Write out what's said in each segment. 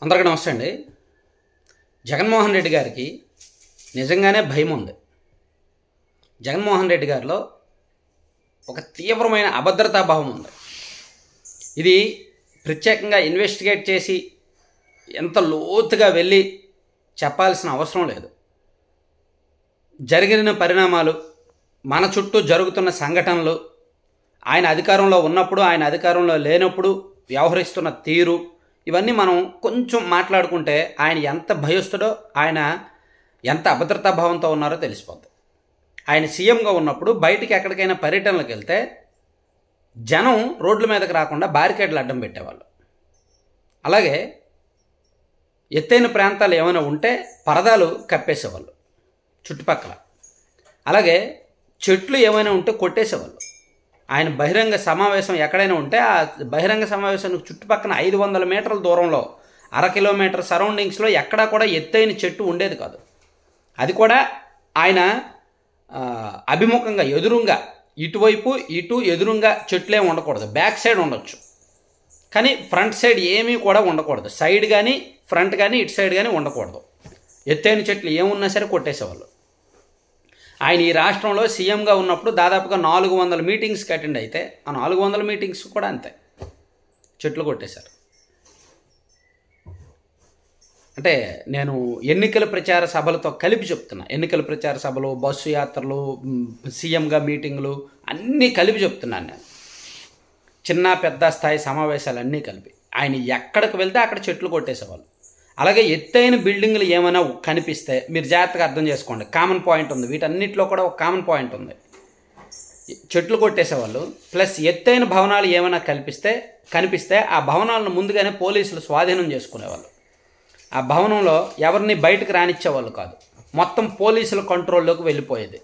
అందరికీ నమస్తే అండి జగన్మోహన్ రెడ్డి గారికి నిజంగానే భయం ఉంది జగన్మోహన్ రెడ్డి గారిలో ఒక తీవ్రమైన అభద్రతా భావం ఉంది ఇది ప్రత్యేకంగా ఇన్వెస్టిగేట్ చేసి ఎంత లోతుగా వెళ్ళి చెప్పాల్సిన అవసరం లేదు జరిగిన పరిణామాలు మన చుట్టూ జరుగుతున్న సంఘటనలు ఆయన అధికారంలో ఉన్నప్పుడు ఆయన అధికారంలో లేనప్పుడు వ్యవహరిస్తున్న తీరు ఇవన్నీ మనం కొంచెం మాట్లాడుకుంటే ఆయన ఎంత భయస్తుడో ఆయన ఎంత అభద్రతా భావంతో ఉన్నారో తెలిసిపోద్ది ఆయన సీఎంగా ఉన్నప్పుడు బయటికి ఎక్కడికైనా పర్యటనలకు వెళ్తే జనం రోడ్ల మీదకి రాకుండా బారికేడ్లు అడ్డం పెట్టేవాళ్ళు అలాగే ఎత్తైన ప్రాంతాలు ఏమైనా ఉంటే పరదాలు కప్పేసేవాళ్ళు చుట్టుపక్కల అలాగే చెట్లు ఏమైనా ఉంటే కొట్టేసేవాళ్ళు ఆయన బహిరంగ సమావేశం ఎక్కడైనా ఉంటే ఆ బహిరంగ సమావేశానికి చుట్టుపక్కల ఐదు వందల మీటర్ల దూరంలో అర కిలోమీటర్ సరౌండింగ్స్లో ఎక్కడా కూడా ఎత్తైన చెట్టు ఉండేది కాదు అది కూడా ఆయన ఆ, అభిముఖంగా ఎదురుంగా ఇటువైపు ఇటు ఎదురుంగా చెట్లే ఉండకూడదు బ్యాక్ సైడ్ ఉండొచ్చు కానీ ఫ్రంట్ సైడ్ ఏమీ కూడా ఉండకూడదు సైడ్ కానీ ఫ్రంట్ కానీ ఇటు సైడ్ కానీ ఉండకూడదు ఎత్తైన చెట్లు ఏమున్నా సరే కొట్టేసేవాళ్ళు ఆయన ఈ రాష్ట్రంలో సీఎంగా ఉన్నప్పుడు దాదాపుగా నాలుగు వందల మీటింగ్స్కి అటెండ్ అయితే ఆ నాలుగు వందల మీటింగ్స్ కూడా అంతే చెట్లు కొట్టేశారు అంటే నేను ఎన్నికల ప్రచార సభలతో కలిపి చెప్తున్నా ఎన్నికల ప్రచార సభలు బస్సు యాత్రలు మ్, సీఎంగా మీటింగులు అన్నీ కలిపి చెప్తున్నాను నేను చిన్న పెద్ద స్థాయి సమావేశాలన్నీ కలిపి ఆయన ఎక్కడికి వెళ్తే అక్కడ చెట్లు కొట్టేసేవాళ్ళు అలాగే ఎత్తైన బిల్డింగ్లు ఏమైనా కనిపిస్తే మీరు జాగ్రత్తగా అర్థం చేసుకోండి కామన్ పాయింట్ ఉంది వీటన్నిటిలో కూడా ఒక కామన్ పాయింట్ ఉంది చెట్లు కొట్టేసేవాళ్ళు ప్లస్ ఎత్తైన భవనాలు ఏమైనా కల్పిస్తే కనిపిస్తే ఆ భవనాలను ముందుగానే పోలీసులు స్వాధీనం చేసుకునేవాళ్ళు ఆ భవనంలో ఎవరిని బయటకు రానిచ్చేవాళ్ళు కాదు మొత్తం పోలీసుల కంట్రోల్లోకి వెళ్ళిపోయేది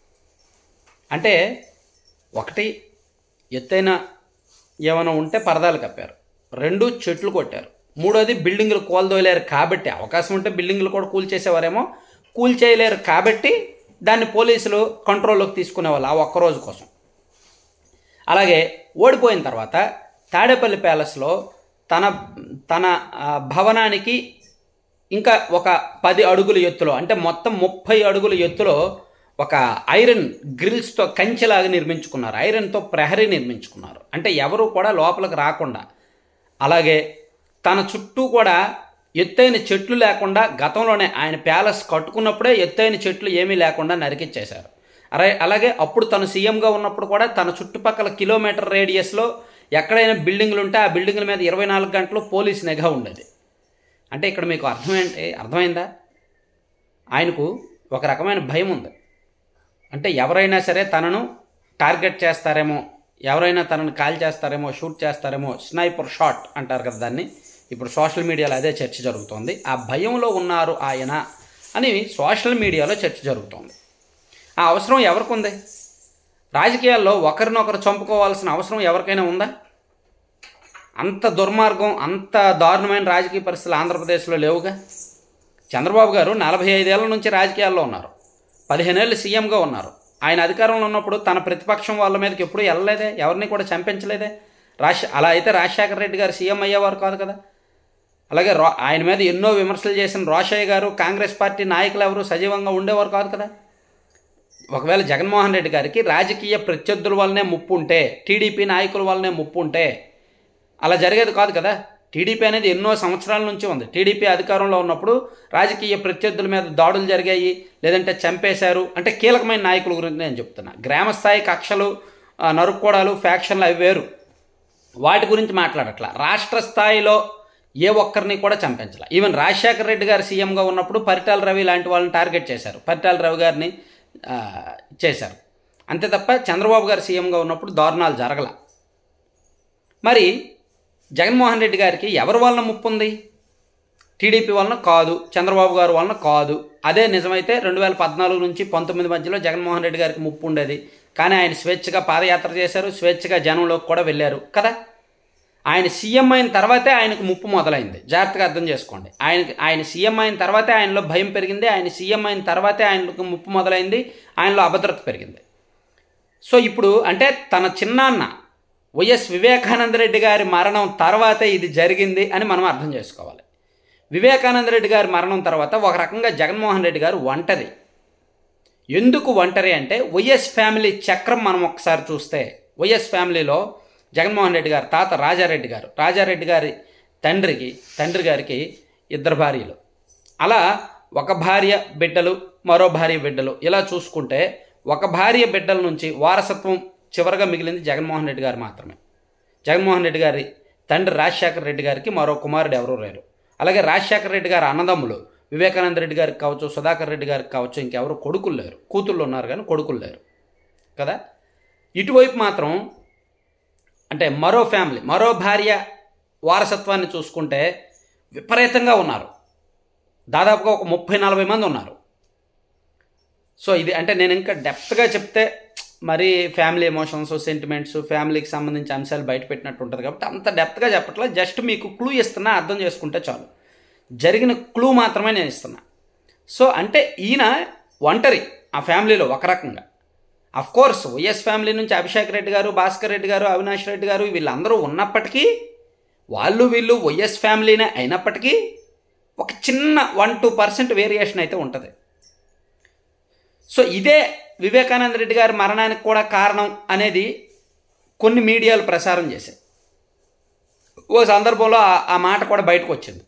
అంటే ఒకటి ఎత్తైన ఏమైనా ఉంటే పరదాలు కప్పారు రెండు చెట్లు కొట్టారు మూడోది బిల్డింగులు కూలదోయలేరు కాబట్టి అవకాశం ఉంటే బిల్డింగులు కూడా కూల్చేసేవారేమో కూల్చేయలేరు కాబట్టి దాన్ని పోలీసులు కంట్రోల్లోకి తీసుకునేవాళ్ళు ఆ ఒక్కరోజు కోసం అలాగే ఓడిపోయిన తర్వాత తాడేపల్లి ప్యాలెస్లో తన తన ఆ, భవనానికి ఇంకా ఒక పది అడుగుల ఎత్తులో అంటే మొత్తం ముప్పై అడుగుల ఎత్తులో ఒక ఐరన్ గ్రిల్స్తో కంచెలాగా నిర్మించుకున్నారు ఐరన్తో ప్రహరీ నిర్మించుకున్నారు అంటే ఎవరు కూడా లోపలికి రాకుండా అలాగే తన చుట్టూ కూడా ఎత్తైన చెట్లు లేకుండా గతంలోనే ఆయన ప్యాలెస్ కట్టుకున్నప్పుడే ఎత్తైన చెట్లు ఏమీ లేకుండా నరికిచ్చేశారు అరే అలాగే అప్పుడు తను సీఎంగా ఉన్నప్పుడు కూడా తన చుట్టుపక్కల కిలోమీటర్ రేడియస్లో ఎక్కడైనా బిల్డింగ్లు ఉంటే ఆ బిల్డింగ్ల మీద ఇరవై నాలుగు గంటలు పోలీస్ నిఘా ఉండేది అంటే ఇక్కడ మీకు అర్థమేంటి అర్థమైందా ఆయనకు ఒక రకమైన భయం ఉంది అంటే ఎవరైనా సరే తనను టార్గెట్ చేస్తారేమో ఎవరైనా తనను కాల్ చేస్తారేమో షూట్ చేస్తారేమో స్నైపర్ షాట్ అంటారు కదా దాన్ని ఇప్పుడు సోషల్ మీడియాలో అదే చర్చ జరుగుతోంది ఆ భయంలో ఉన్నారు ఆయన అని సోషల్ మీడియాలో చర్చ జరుగుతోంది ఆ అవసరం ఎవరికి ఉంది రాజకీయాల్లో ఒకరినొకరు చంపుకోవాల్సిన అవసరం ఎవరికైనా ఉందా అంత దుర్మార్గం అంత దారుణమైన రాజకీయ పరిస్థితులు ఆంధ్రప్రదేశ్లో లేవుగా చంద్రబాబు గారు నలభై ఐదేళ్ల నుంచి రాజకీయాల్లో ఉన్నారు పదిహేనేళ్ళు సీఎంగా ఉన్నారు ఆయన అధికారంలో ఉన్నప్పుడు తన ప్రతిపక్షం వాళ్ళ మీదకి ఎప్పుడూ వెళ్ళలేదే ఎవరిని కూడా చంపించలేదే రాజ అలా అయితే రాజశేఖర రెడ్డి గారు సీఎం అయ్యేవారు కాదు కదా అలాగే రా ఆయన మీద ఎన్నో విమర్శలు చేసిన రోషయ్య గారు కాంగ్రెస్ పార్టీ నాయకులు ఎవరు సజీవంగా ఉండేవారు కాదు కదా ఒకవేళ జగన్మోహన్ రెడ్డి గారికి రాజకీయ ప్రత్యర్థుల వల్లనే ముప్పు ఉంటే టీడీపీ నాయకుల వల్లనే ముప్పు ఉంటే అలా జరిగేది కాదు కదా టీడీపీ అనేది ఎన్నో సంవత్సరాల నుంచి ఉంది టీడీపీ అధికారంలో ఉన్నప్పుడు రాజకీయ ప్రత్యర్థుల మీద దాడులు జరిగాయి లేదంటే చంపేశారు అంటే కీలకమైన నాయకుల గురించి నేను చెప్తున్నా గ్రామస్థాయి కక్షలు ఆ, నరుక్కోడాలు ఫ్యాక్షన్లు అవి వేరు వాటి గురించి మాట్లాడట్లా రాష్ట్ర స్థాయిలో ఏ ఒక్కరిని కూడా చంపించాల ఈవెన్ రాజశేఖర రెడ్డి గారు సీఎంగా ఉన్నప్పుడు పరిటాల రవి లాంటి వాళ్ళని టార్గెట్ చేశారు పరిటాల రవి గారిని ఆ, చేశారు అంతే తప్ప చంద్రబాబు గారు సీఎంగా ఉన్నప్పుడు దారుణాలు జరగల మరి జగన్మోహన్ రెడ్డి గారికి ఎవరి వలన ముప్పు ఉంది టీడీపీ వలన కాదు చంద్రబాబు గారి వలన కాదు అదే నిజమైతే రెండు వేల పద్నాలుగు నుంచి పంతొమ్మిది మధ్యలో జగన్మోహన్ రెడ్డి గారికి ముప్పు ఉండేది కానీ ఆయన స్వేచ్ఛగా పాదయాత్ర చేశారు స్వేచ్ఛగా జనంలోకి కూడా వెళ్ళారు కదా ఆయన సీఎం అయిన తర్వాతే ఆయనకు ముప్పు మొదలైంది జాగ్రత్తగా అర్థం చేసుకోండి ఆయనకి ఆయన సీఎం అయిన తర్వాతే ఆయనలో భయం పెరిగింది ఆయన సీఎం అయిన తర్వాతే ఆయనకు ముప్పు మొదలైంది ఆయనలో అభద్రత పెరిగింది సో ఇప్పుడు అంటే తన చిన్నాన్న వైఎస్ వివేకానంద రెడ్డి గారి మరణం తర్వాతే ఇది జరిగింది అని మనం అర్థం చేసుకోవాలి వివేకానంద రెడ్డి గారి మరణం తర్వాత ఒక రకంగా జగన్మోహన్ రెడ్డి గారు ఒంటరి ఎందుకు ఒంటరి అంటే వైఎస్ ఫ్యామిలీ చక్రం మనం ఒకసారి చూస్తే వైఎస్ ఫ్యామిలీలో జగన్మోహన్ రెడ్డి గారు తాత రాజారెడ్డి గారు రాజారెడ్డి గారి తండ్రికి తండ్రి గారికి ఇద్దరు భార్యలు అలా ఒక భార్య బిడ్డలు మరో భార్య బిడ్డలు ఇలా చూసుకుంటే ఒక భార్య బిడ్డల నుంచి వారసత్వం చివరగా మిగిలింది జగన్మోహన్ రెడ్డి గారు మాత్రమే జగన్మోహన్ రెడ్డి గారి తండ్రి రాజశేఖర రెడ్డి గారికి మరో కుమారుడు ఎవరూ లేరు అలాగే రాజశేఖర రెడ్డి గారి అన్నదమ్ములు వివేకానంద రెడ్డి గారికి కావచ్చు సుధాకర్ రెడ్డి గారికి కావచ్చు ఇంకెవరు కొడుకులు లేరు కూతుళ్ళు ఉన్నారు కానీ కొడుకులు లేరు కదా ఇటువైపు మాత్రం అంటే మరో ఫ్యామిలీ మరో భార్య వారసత్వాన్ని చూసుకుంటే విపరీతంగా ఉన్నారు దాదాపుగా ఒక ముప్పై నలభై మంది ఉన్నారు సో ఇది అంటే నేను ఇంకా డెప్త్గా చెప్తే మరి ఫ్యామిలీ ఎమోషన్స్ సెంటిమెంట్స్ ఫ్యామిలీకి సంబంధించి అంశాలు బయట పెట్టినట్టు ఉంటుంది కాబట్టి అంత డెప్త్గా చెప్పట్లా జస్ట్ మీకు క్లూ ఇస్తున్నా అర్థం చేసుకుంటే చాలు జరిగిన క్లూ మాత్రమే నేను ఇస్తున్నా సో అంటే ఈయన ఒంటరి ఆ ఫ్యామిలీలో ఒక రకంగా అఫ్ కోర్స్ వైఎస్ ఫ్యామిలీ నుంచి అభిషేక్ రెడ్డి గారు భాస్కర్ రెడ్డి గారు అవినాష్ రెడ్డి గారు వీళ్ళందరూ ఉన్నప్పటికీ వాళ్ళు వీళ్ళు వైఎస్ ఫ్యామిలీనే అయినప్పటికీ ఒక చిన్న వన్ టూ పర్సెంట్ వేరియేషన్ అయితే ఉంటుంది సో ఇదే వివేకానంద రెడ్డి గారి మరణానికి కూడా కారణం అనేది కొన్ని మీడియాలు ప్రసారం చేశాయి ఓ సందర్భంలో ఆ- ఆ మాట కూడా బయటకు వచ్చింది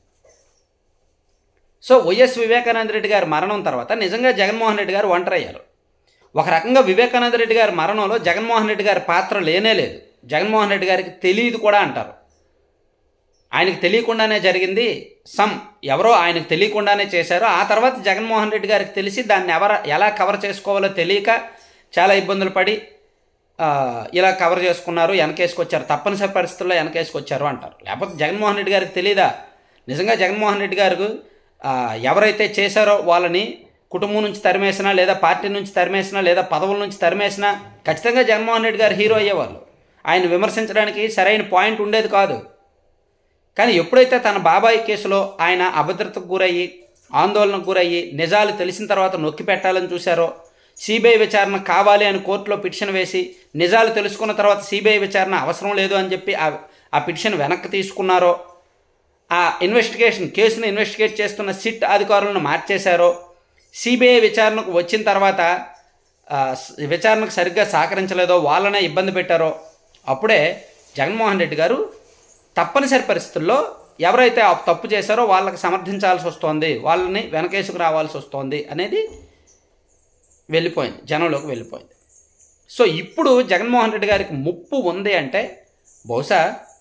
సో వైఎస్ వివేకానంద రెడ్డి గారి మరణం తర్వాత నిజంగా జగన్మోహన్ రెడ్డి గారు ఒంటరయ్యారు ఒక రకంగా వివేకానంద రెడ్డి గారి మరణంలో జగన్మోహన్ రెడ్డి గారి పాత్ర లేనే లేదు జగన్మోహన్ రెడ్డి గారికి తెలియదు కూడా అంటారు ఆయనకు తెలియకుండానే జరిగింది సమ్ ఎవరో ఆయనకు తెలియకుండానే చేశారో ఆ తర్వాత జగన్మోహన్ రెడ్డి గారికి తెలిసి దాన్ని ఎవర ఎలా కవర్ చేసుకోవాలో తెలియక చాలా ఇబ్బందులు పడి ఆ, ఇలా కవర్ చేసుకున్నారు వెనకేసుకొచ్చారు తప్పనిసరి పరిస్థితుల్లో వెనకేసుకొచ్చారు అంటారు లేకపోతే జగన్మోహన్ రెడ్డి గారికి తెలీదా నిజంగా జగన్మోహన్ రెడ్డి గారు ఆ, ఎవరైతే చేశారో వాళ్ళని కుటుంబం నుంచి తరిమేసినా లేదా పార్టీ నుంచి తరిమేసినా లేదా పదవుల నుంచి తరిమేసినా ఖచ్చితంగా జగన్మోహన్ రెడ్డి గారు హీరో అయ్యేవాళ్ళు ఆయన విమర్శించడానికి సరైన పాయింట్ ఉండేది కాదు కానీ ఎప్పుడైతే తన బాబాయ్ కేసులో ఆయన అభద్రతకు గురయ్యి ఆందోళనకు గురయ్యి నిజాలు తెలిసిన తర్వాత నొక్కి పెట్టాలని చూశారో సిబిఐ విచారణ కావాలి అని కోర్టులో పిటిషన్ వేసి నిజాలు తెలుసుకున్న తర్వాత సిబిఐ విచారణ అవసరం లేదు అని చెప్పి ఆ ఆ పిటిషన్ వెనక్కి తీసుకున్నారో ఆ ఇన్వెస్టిగేషన్ కేసును ఇన్వెస్టిగేట్ చేస్తున్న సిట్ అధికారులను మార్చేశారో సిబిఐ విచారణకు వచ్చిన తర్వాత ఆ, స- విచారణకు సరిగ్గా సహకరించలేదో వాళ్ళనే ఇబ్బంది పెట్టారో అప్పుడే జగన్మోహన్ రెడ్డి గారు తప్పనిసరి పరిస్థితుల్లో ఎవరైతే ఆ తప్పు చేశారో వాళ్ళకి సమర్థించాల్సి వస్తోంది వాళ్ళని వెనకేసుకు రావాల్సి వస్తోంది అనేది వెళ్ళిపోయింది జనంలోకి వెళ్ళిపోయింది సో ఇప్పుడు జగన్మోహన్ రెడ్డి గారికి ముప్పు ఉంది అంటే బహుశా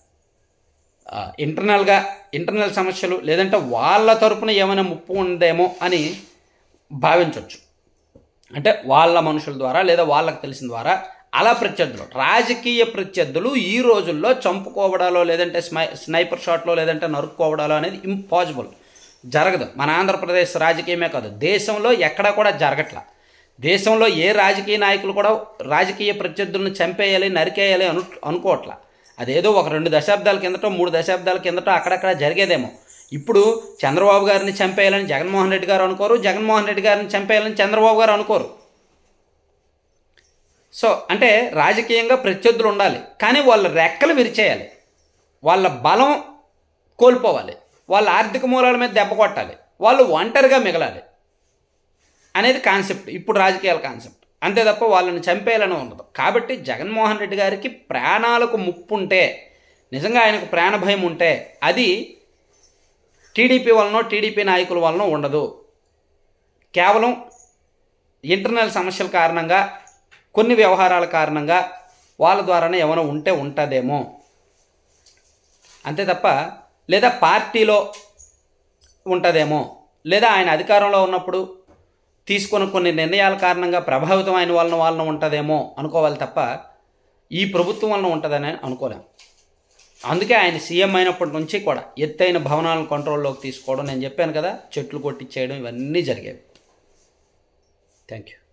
ఆ, ఇంటర్నల్గా ఇంటర్నల్ సమస్యలు లేదంటే వాళ్ళ తరపున ఏమైనా ముప్పు ఉందేమో అని భావించవచ్చు అంటే వాళ్ళ మనుషుల ద్వారా లేదా వాళ్ళకి తెలిసిన ద్వారా అలా ప్రత్యర్థులు రాజకీయ ప్రత్యర్థులు ఈ రోజుల్లో చంపుకోవడాలో లేదంటే స్మై స్నైపర్ షాట్లో లేదంటే నరుక్కోవడాలో అనేది ఇంపాసిబుల్ జరగదు మన ఆంధ్రప్రదేశ్ రాజకీయమే కాదు దేశంలో ఎక్కడా కూడా జరగట్లా దేశంలో ఏ రాజకీయ నాయకులు కూడా రాజకీయ ప్రత్యర్థులను చంపేయాలి నరికేయాలి అను అనుకోవట్లా అదేదో ఒక రెండు దశాబ్దాల కిందటో మూడు దశాబ్దాల కిందటో అక్కడక్కడ జరిగేదేమో ఇప్పుడు చంద్రబాబు గారిని చంపేయాలని జగన్మోహన్ రెడ్డి గారు అనుకోరు జగన్మోహన్ రెడ్డి గారిని చంపేయాలని చంద్రబాబు గారు అనుకోరు సో అంటే రాజకీయంగా ప్రత్యర్థులు ఉండాలి కానీ వాళ్ళ రెక్కలు విరిచేయాలి వాళ్ళ బలం కోల్పోవాలి వాళ్ళ ఆర్థిక మూలాల మీద దెబ్బ కొట్టాలి వాళ్ళు ఒంటరిగా మిగలాలి అనేది కాన్సెప్ట్ ఇప్పుడు రాజకీయాల కాన్సెప్ట్ అంతే తప్ప వాళ్ళని చంపేయాలని ఉండదు కాబట్టి జగన్మోహన్ రెడ్డి గారికి ప్రాణాలకు ముప్పు ఉంటే నిజంగా ఆయనకు ప్రాణ భయం ఉంటే అది టీడీపీ వలనో టీడీపీ నాయకుల వలన ఉండదు కేవలం ఇంటర్నల్ సమస్యల కారణంగా కొన్ని వ్యవహారాల కారణంగా వాళ్ళ ద్వారానే ఏమైనా ఉంటే ఉంటుందేమో అంతే తప్ప లేదా పార్టీలో ఉంటుందేమో లేదా ఆయన అధికారంలో ఉన్నప్పుడు తీసుకున్న కొన్ని నిర్ణయాల కారణంగా ప్రభావితం అయిన వాళ్ళని వాళ్ళని ఉంటుందేమో అనుకోవాలి తప్ప ఈ ప్రభుత్వం వలన ఉంటుందని అనుకోలేం అందుకే ఆయన సీఎం అయినప్పటి నుంచి కూడా ఎత్తైన భవనాలను కంట్రోల్లోకి తీసుకోవడం నేను చెప్పాను కదా చెట్లు కొట్టించేయడం ఇవన్నీ జరిగేవి థ్యాంక్ యూ